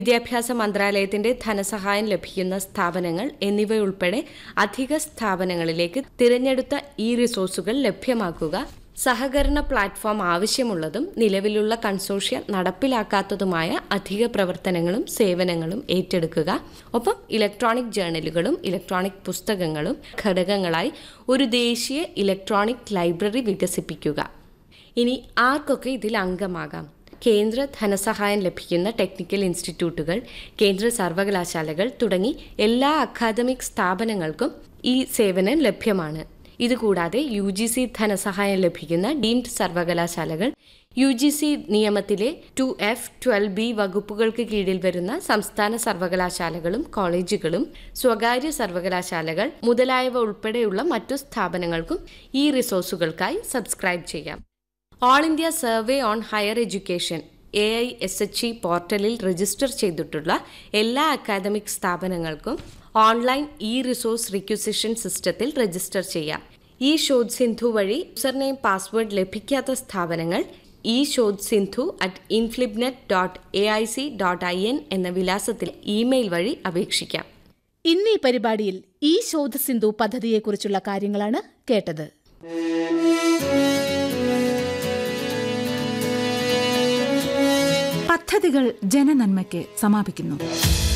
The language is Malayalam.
വിദ്യാഭ്യാസ മന്ത്രാലയത്തിന്റെ ധനസഹായം ലഭിക്കുന്ന സ്ഥാപനങ്ങൾ എന്നിവയുൾപ്പെടെ അധിക സ്ഥാപനങ്ങളിലേക്ക് തിരഞ്ഞെടുത്ത ഈ റിസോഴ്സുകൾ ലഭ്യമാക്കുക സഹകരണ പ്ലാറ്റ്ഫോം ആവശ്യമുള്ളതും നിലവിലുള്ള കൺസോഷ്യ നടപ്പിലാക്കാത്തതുമായ അധിക പ്രവർത്തനങ്ങളും സേവനങ്ങളും ഏറ്റെടുക്കുക ഒപ്പം ഇലക്ട്രോണിക് ജേർണലുകളും ഇലക്ട്രോണിക് പുസ്തകങ്ങളും ഘടകങ്ങളായി ഒരു ദേശീയ ഇലക്ട്രോണിക് ലൈബ്രറി വികസിപ്പിക്കുക ഇനി ആർക്കൊക്കെ ഇതിൽ അംഗമാകാം കേന്ദ്ര ധനസഹായം ലഭിക്കുന്ന ടെക്നിക്കൽ ഇൻസ്റ്റിറ്റ്യൂട്ടുകൾ കേന്ദ്ര സർവകലാശാലകൾ തുടങ്ങി എല്ലാ അക്കാദമിക് സ്ഥാപനങ്ങൾക്കും ഈ സേവനം ലഭ്യമാണ് ഇതുകൂടാതെ യു ജി സി ധനസഹായം ലഭിക്കുന്ന ഡീംഡ് സർവകലാശാലകൾ യു ജി സി നിയമത്തിലെ ടു എഫ് ട്വൽവ് ബി വകുപ്പുകൾക്ക് കീഴിൽ വരുന്ന സംസ്ഥാന സർവകലാശാലകളും കോളേജുകളും സ്വകാര്യ സർവകലാശാലകൾ മുതലായവ ഉൾപ്പെടെയുള്ള മറ്റു സ്ഥാപനങ്ങൾക്കും ഈ റിസോഴ്സുകൾക്കായി സബ്സ്ക്രൈബ് ചെയ്യാം all India survey on higher education A I S H E പോർട്ടലിൽ രജിസ്റ്റർ ചെയ്തിട്ടുള്ള എല്ലാ അക്കാദമിക് സ്ഥാപനങ്ങൾക്കും ഓൺലൈൻ ഇ റിസോഴ്സ് റിക്വസിഷൻ സിസ്റ്റത്തിൽ രജിസ്റ്റർ ചെയ്യാം ഈ ഷോദ് സിന്ധു വഴി യൂസർനെയിം പാസ്വേഡ് ലഭിക്കാത്ത സ്ഥാപനങ്ങൾ E Shodh Sindhu at INFLIBNET dot A I C dot I N എന്ന വിലാസത്തിൽ ഇമെയിൽ വഴി അപേക്ഷിക്കാം ഇന്ന് ഈ പരിപാടിയിൽ ഈ ശോധ സിന്ധു പദ്ധതിയെക്കുറിച്ചുള്ള കാര്യങ്ങളാണ് കേട്ടത് പദ്ധതികൾ ജനനന്മയ്ക്ക് സമാപിക്കുന്നു